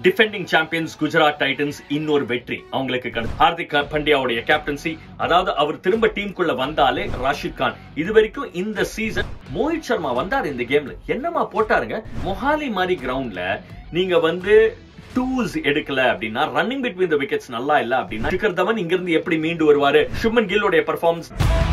Defending champions Gujarat Titans இன்னொரு வெற்றி அவங்களுக்கு கிடைச்சது. ஹார்திக் பாண்டியாவுடைய கேப்டன்சி அதாவது அவர் திரும்ப டீமுக்குள்ள வந்தாலே ராஷித் கான் இது வரைக்கும் இந்த சீசன் மோஹித் சர்மா வந்தார் இந்த கேம்ல என்னமா போட்டாருங்க மொஹாலி மாதிரி கிரவுண்ட்ல நீங்க வந்து டூல்ஸ் எடுக்கல அப்படின்னா ரன்னிங் பிட்வீன் த விக்கெட்ஸ் நல்லா இல்ல அப்படின்னா சிக்கர் தவன் இங்க இருந்து எப்படி மீண்டு வருவாரு சுப்மன் கில்லோடைய பெர்ஃபார்மன்ஸ்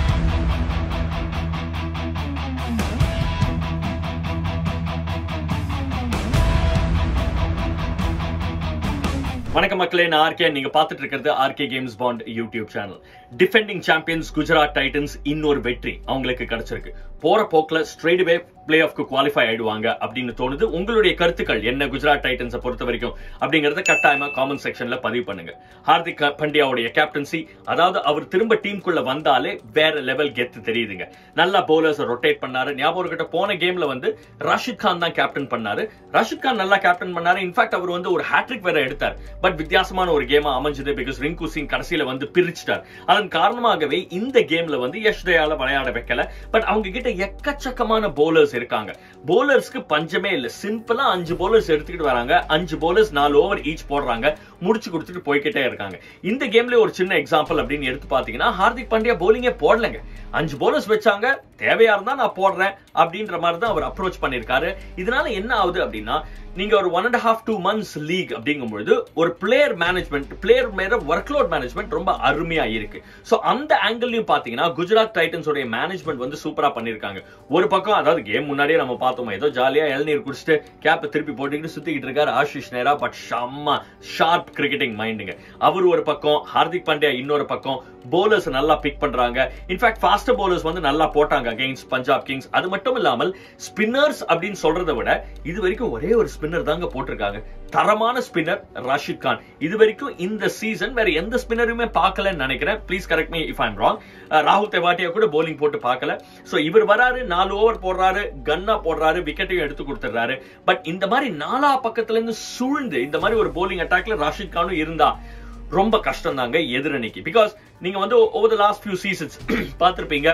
வணக்கம் மக்களே நான் ஆர்கே நீங்க பார்த்துட்டு இருக்கிறது RK games bond YouTube channel defending champions Gujarat Titans இன்னொரு வெற்றி அவங்களுக்கு கிடைச்சிருக்கு போற போக்குல ஸ்ட்ரெயிட் வே பிளே ஆஃப்க்கு குவாலிஃபை ஆயிடுவாங்க அப்படின்னு தோணுது உங்களுடைய கருத்துக்கள் என்ன குஜராத் டைட்டன்ஸை பொறுத்த வரைக்கும் அப்படிங்கறத கட்டாயமா காமெண்ட் செக்ஷன்ல பதிவு பண்ணுங்க ஹார்திக் பாண்டியாவுடைய கேப்டன்சி அதாவது அவர் திரும்ப டீமுக்குள்ள வந்தாலே வேற லெவல் கெத்து தெரியுதுங்க நல்லா பவுலர்ஸ் ரொட்டேட் பண்ணாரு ஞாபகம் கிட்ட போன கேம்ல வந்து ராஷித் கான் தான் கேப்டன் பண்ணாரு ராஷித் கான் நல்லா கேப்டன் பண்ணாரு இன்ஃபேக்ட் அவர் வந்து ஒரு ஹேட்ரிக் வேற எடுத்தார் பட் வித்தியாசமான ஒரு கேமா அமைஞ்சது பிகாஸ் ரிங்கு சிங் கடைசியில வந்து பிரிச்சிட்டார் அதன் காரணமாகவே இந்த கேம்ல வந்து யஷ் தயால விளையாட வைக்கல பட் அவங்க கிட்ட எக்கச்சக்கமான பவுலர்ஸ் இருக்காங்க பவுலர்ஸ்க்கு பஞ்சமே இல்ல சிம்பிளா அஞ்சு பவுலர்ஸ் எடுத்துக்கிட்டு வராங்க அஞ்சு பவுலர்ஸ் நாலு ஓவர் ஈச் போடுறாங்க முடிச்சு கொடுத்துட்டு போய்கிட்டே இருக்காங்க இந்த கேம்ல ஒரு சின்ன எக்ஸாம்பிள் அப்படின்னு எடுத்து பாத்தீங்கன்னா ஹார்திக் பாண்டியா போலிங்கே போடலங்க அஞ்சு பவுலர்ஸ் வச்சாங்க தேவையா இருந்தா நான் போடுறேன் அப்படின்ற மாதிரி தான் அவர் அப்ரோச் பண்ணிருக்காரு இதனால என்ன ஆகுது அப்படின்னா நீங்க ஒரு one and half two months league அப்படிங்கும்பொழுது ஒரு பிளேயர் மேனேஜ்மெண்ட் பிளேயர் மேல ஒர்க் லோட் மேனேஜ்மெண்ட் ரொம்ப அருமையா இருக்கு சோ அந்த ஆங்கிள்லயும் பாத்தீங்கன்னா குஜராத் டைட்டன்ஸ் உடைய மேனேஜ்மெண்ட் வந்து சூப்பரா பண்ணிருக்காங்க ஒரு பக்கம் அதாவது கேம் முன்னாடியே நம்ம பார்த்தோம் ஏதோ ஜாலியா இளநீர் குடிச்சிட்டு கேப்பை திருப்பி போட்டுக்கிட்டு சுத்திக்கிட்டு இருக்காரு ஆஷிஷ் நேரா பட் செம்ம ஷார்ப் கிரிக்கெட்டிங் மைண்டுங்க அவர் ஒரு பக்கம் ஹார்திக் பாண்டியா இன்னொரு பக்கம் போலர்ஸ் நல்லா பிக் பண்றாங்க இன்ஃபேக்ட் ஃபாஸ்டர் போலர்ஸ் வந்து நல்லா போட்டாங்க அகைன்ஸ்ட் பஞ்சாப் கிங்ஸ் அது மட்டும் இல்லாமல் ஸ்பின்னர்ஸ் அப்படின்னு சொல்றதை விட இது வரைக்கும் ஒரே ஒரு ஸ்பின்னர் தாங்க போட்டிருக்காங்க தரமான ஸ்பின்னர் ராஷித் கான் இது வரைக்கும் இந்த சீசன் வேற எந்த ஸ்பின்னருமே பார்க்கலன்னு நினைக்கிறேன் please correct me if I'm wrong ராகுல் தெவாட்டியா கூட போலிங் போட்டு பார்க்கல சோ இவர் வராரு நாலு ஓவர் போடுறாரு கன்னா போடுறாரு விக்கெட்டையும் எடுத்து கொடுத்துறாரு பட் இந்த மாதிரி நாலா பக்கத்துல இருந்து சூழ்ந்து இந்த மாதிரி ஒரு போலிங் அட்டாக்ல ராஷித் கானும் இருந்தா ரொம்ப கஷ்டம் தாங்க எதிரணிக்கு பிகாஸ் நீங்க வந்து over the last few seasons பார்த்திருப்பீங்க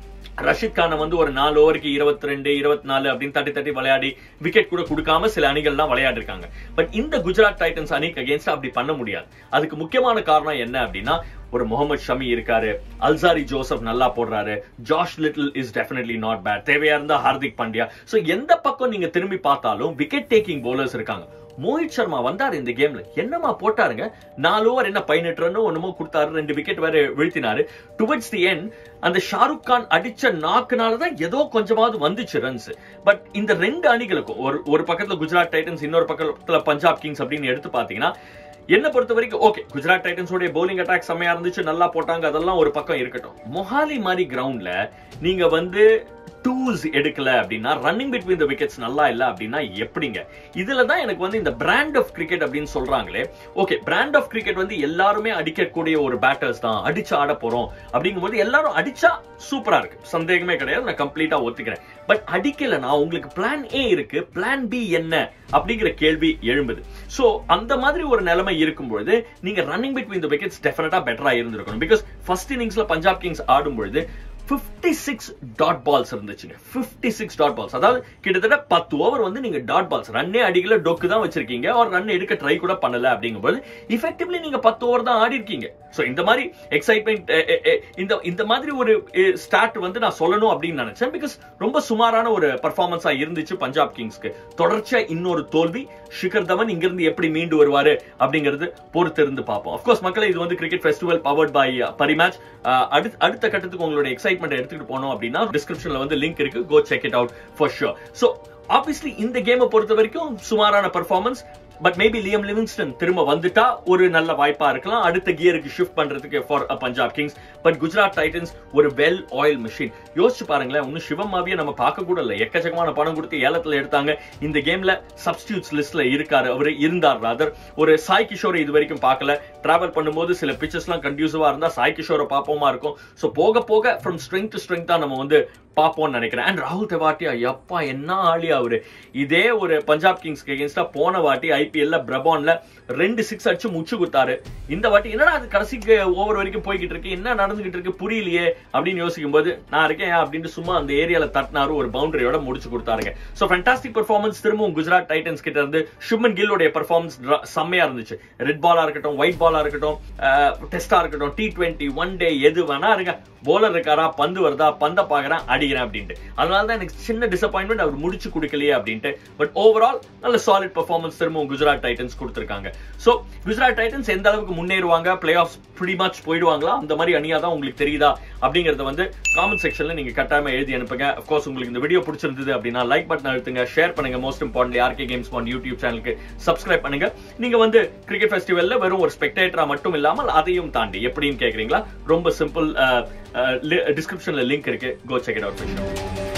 ரஷித் கானை வந்து ஒரு நாலு ஓவருக்கு இருபத்தி ரெண்டு இருபத்தி நாலு அப்படின்னு தட்டி தட்டி விளையாடி விக்கெட் கூட கொடுக்காம சில அணிகள் தான் விளையாடி இருக்காங்க பட் இந்த குஜராத் டைட்டன்ஸ் அணிக்கு அகேன்ஸ்ட் அப்படி பண்ண முடியாது அதுக்கு முக்கியமான காரணம் என்ன அப்படின்னா ஒரு முகமது ஷமி இருக்காரு அல்சாரி ஜோசப் நல்லா போடுறாரு Josh Little is definitely not bad தேவையா இருந்தா ஹார்திக் பாண்டியா சோ எந்த பக்கம் நீங்க திரும்பி பார்த்தாலும் விக்கெட் டேக்கிங் பவுலர்ஸ் இருக்காங்க மோஹித் சர்மா வந்தாரு இந்த கேம்ல என்னமா போட்டாருங்க நாலு ஓவர் என்ன பதினெட்டு ரன் ஒண்ணுமோ கொடுத்தாரு ரெண்டு விக்கெட் வேற வீழ்த்தினாரு டுவர்ட்ஸ் தி எண்ட் அந்த ஷாருக் கான் அடிச்ச நாக்குனால தான் ஏதோ கொஞ்சமாவது வந்துச்சு ரன்ஸ் பட் இந்த ரெண்டு அணிகளுக்கும் ஒரு ஒரு பக்கத்துல குஜராத் டைட்டன்ஸ் இன்னொரு பக்கத்துல பஞ்சாப் கிங்ஸ் அப்படின்னு எடுத்து பாத்தீங்கன்னா என்ன பொறுத்த வரைக்கும் ஓகே குஜராத் டைட்டன்ஸ் உடைய போலிங் அட்டாக் செம்மையா இருந்துச்சு நல்லா போட்டாங்க அதெல்லாம் ஒரு பக்கம் இருக்கட்டும் மொஹாலி மாதிரி கிரவுண்ட்ல நீங்க வந்து டூல்ஸ் எடுக்கல அப்படின்னா ரன்னிங் பிட்வீன் த விக்கெட்ஸ் நல்லா இல்ல அப்படின்னா எப்படிங்க இதுல தான் எனக்கு வந்து இந்த பிராண்ட் ஆஃப் கிரிக்கெட் அப்படின்னு சொல்றாங்களே ஓகே பிராண்ட் ஆஃப் கிரிக்கெட் வந்து எல்லாருமே அடிக்கக்கூடிய ஒரு பேட்டர்ஸ் தான் அடிச்சு ஆட போறோம் அப்படிங்கும்போது எல்லாரும் அடிச்சா சூப்பரா இருக்கு சந்தேகமே கிடையாது நான் கம்ப்ளீட்டா ஒத்துக்கிறேன் பட் அடிக்கலனா உங்களுக்கு பிளான் ஏ இருக்கு பிளான் பி என்ன அப்படிங்கிற கேள்வி எழும்புது சோ அந்த மாதிரி ஒரு நிலைமை இருக்கும்பொழுது நீங்க ரன்னிங் பிட்வீன் த விக்கெட்ஸ் டெஃபினட்டா பெட்டரா இருந்திருக்கணும் பிகாஸ் ஃபர்ஸ்ட் இன்னிங்ஸ்ல பஞ்சாப் கிங்ஸ் ஆடும்பொழுது பிப்டி சிக்ஸ் டாட் பால்ஸ் இருந்துச்சுங்க பிப்டி சிக்ஸ் டாட் பால்ஸ் அதாவது கிட்டத்தட்ட பத்து ஓவர் வந்து நீங்க டாட் பால்ஸ் ரன்னே அடிக்கல டொக்கு தான் வச்சிருக்கீங்க ஒரு ரன் எடுக்க ட்ரை கூட பண்ணல அப்படிங்கும்போது இஃபெக்டிவ்லி நீங்க பத்து ஓவர் தான் ஆடி இருக்கீங்க சோ இந்த மாதிரி எக்ஸைட்மெண்ட் இந்த இந்த மாதிரி ஒரு ஸ்டார்ட் வந்து நான் சொல்லணும் அப்படின்னு நினைச்சேன் பிகாஸ் ரொம்ப சுமாரான ஒரு பர்ஃபார்மன்ஸா இருந்துச்சு பஞ்சாப் கிங்ஸ்க்கு தொடர்ச்சியா இன்னொரு தோல்வி ஷிகர் தவன் இங்கிருந்து எப்படி மீண்டு வருவாரு அப்படிங்கிறது பொறுத்து இருந்து பார்ப்போம் அப்கோர்ஸ் மக்களே இது வந்து cricket festival powered by Parimatch அடுத்த கட்டத்துக்கு உங்களுடைய எக்ஸைட்மெண்ட் எடுத்துக்கிட்டு போனோம் அப்படின்னா டிஸ்கிரிப்ஷன்ல வந்து லிங்க் இருக்கு go check it out for sure so obviously இந்த கேமை பொறுத்த வரைக்கும் சுமாரான performance but maybe Liam Livingstone திரும்ப வந்துட்டா ஒரு நல்ல வாய்ப்பா இருக்கலாம் அடுத்த கியருக்கு ஷிஃப்ட் பண்றதுக்கு for Punjab Kings but Gujarat Titans ஒரு வெல் ஆயில் மிஷின் யோசிச்சு பாருங்களேன் ஒன்னும் சிவமாவிய நம்ம பார்க்க கூட இல்ல எக்கச்சக்கமான பணம் கொடுத்து ஏலத்துல எடுத்தாங்க இந்த கேம்ல சப்ஸ்டியூட்ஸ் லிஸ்ட்ல இருக்காரு அவர் இருந்தார் ராதர் ஒரு சாய் கிஷோரை இது வரைக்கும் பார்க்கல டிராவல் பண்ணும்போது சில பிச்சர்ஸ் எல்லாம் கண்டியூசிவா இருந்தா சாய் கிஷோரை பார்ப்போமா இருக்கும் சோ போக போக ஃப்ரம் ஸ்ட்ரெங்க் டு ஸ்ட்ரெங்க் தான் நம்ம வந்து பார்ப்போம்னு நினைக்கிறேன் அண்ட் ராகுல் தெவாட்டியா எப்பா என்ன ஆளி அவரு இதே ஒரு பஞ்சாப் கிங்ஸ்க்கு எகேன்ஸ்டா போன வாட்டி ஐ ஐபிஎல்ல பிரபான்ல ரெண்டு சிக்ஸ் அடிச்சு முச்சு குத்தாரு இந்த வாட்டி என்னடா அது கடைசிக்கு ஓவர் வரைக்கும் போய்கிட்டு இருக்கு என்ன நடந்துகிட்டு இருக்கு புரியலையே அப்படின்னு யோசிக்கும் போது நான் இருக்கேன் அப்படின்ட்டு சும்மா அந்த ஏரியால தட்டினாரு ஒரு பவுண்டரியோட முடிச்சு கொடுத்தாருங்க சோ ஃபேண்டாஸ்டிக் பெர்ஃபார்மன்ஸ் திரும்பவும் குஜராத் டைட்டன்ஸ் கிட்ட இருந்து சுப்மன் கில்லோடைய பெர்ஃபார்மன்ஸ் செம்மையா இருந்துச்சு ரெட் பாலா இருக்கட்டும் ஒயிட் பாலா இருக்கட்டும் டெஸ்டா இருக்கட்டும் டி டுவெண்ட்டி ஒன் டே எது வேணா இருங்க போலர் இருக்காரா பந்து வருதா பந்த பாக்குறேன் அடிக்கிறேன் அப்படின்ட்டு அதனால தான் எனக்கு சின்ன டிசப்பாயின்மெண்ட் அவர் முடிச்சு கொடுக்கலையே அப்படின்ட்டு பட் ஓவரால் நல்ல சாலிட் பெர்ஃபார்மன்ஸ் திரும்பவும் குஜராத் டைட்டன்ஸ் கொடுத்திருக்காங்க சோ குஜராத் டைட்டன்ஸ் எந்த அளவுக்கு முன்னேறுவாங்க பிளே ஆஃப் ப்ரீ மச் போயிடுவாங்களா அந்த மாதிரி அணியா தான் உங்களுக்கு தெரியுதா அப்படிங்கறத வந்து காமெண்ட் செக்ஷன்ல நீங்க கட்டாயமா எழுதி அனுப்புங்க அப்கோர்ஸ் உங்களுக்கு இந்த வீடியோ பிடிச்சிருந்தது அப்படின்னா லைக் பட்டன் அழுத்துங்க ஷேர் பண்ணுங்க most importantly RK games bond YouTube சேனலுக்கு சப்ஸ்கிரைப் பண்ணுங்க நீங்க வந்து கிரிக்கெட் ஃபெஸ்டிவல்ல வெறும் ஒரு ஸ்பெக்டேட்டரா மட்டும் இல்லாமல் அதையும் தாண்டி எப்படின்னு கேக்குறீங்களா ரொம்ப சிம்பிள் டிஸ்கிரிப்ஷன்ல லிங்க் இருக்கு கோ செக் இட் அவுட்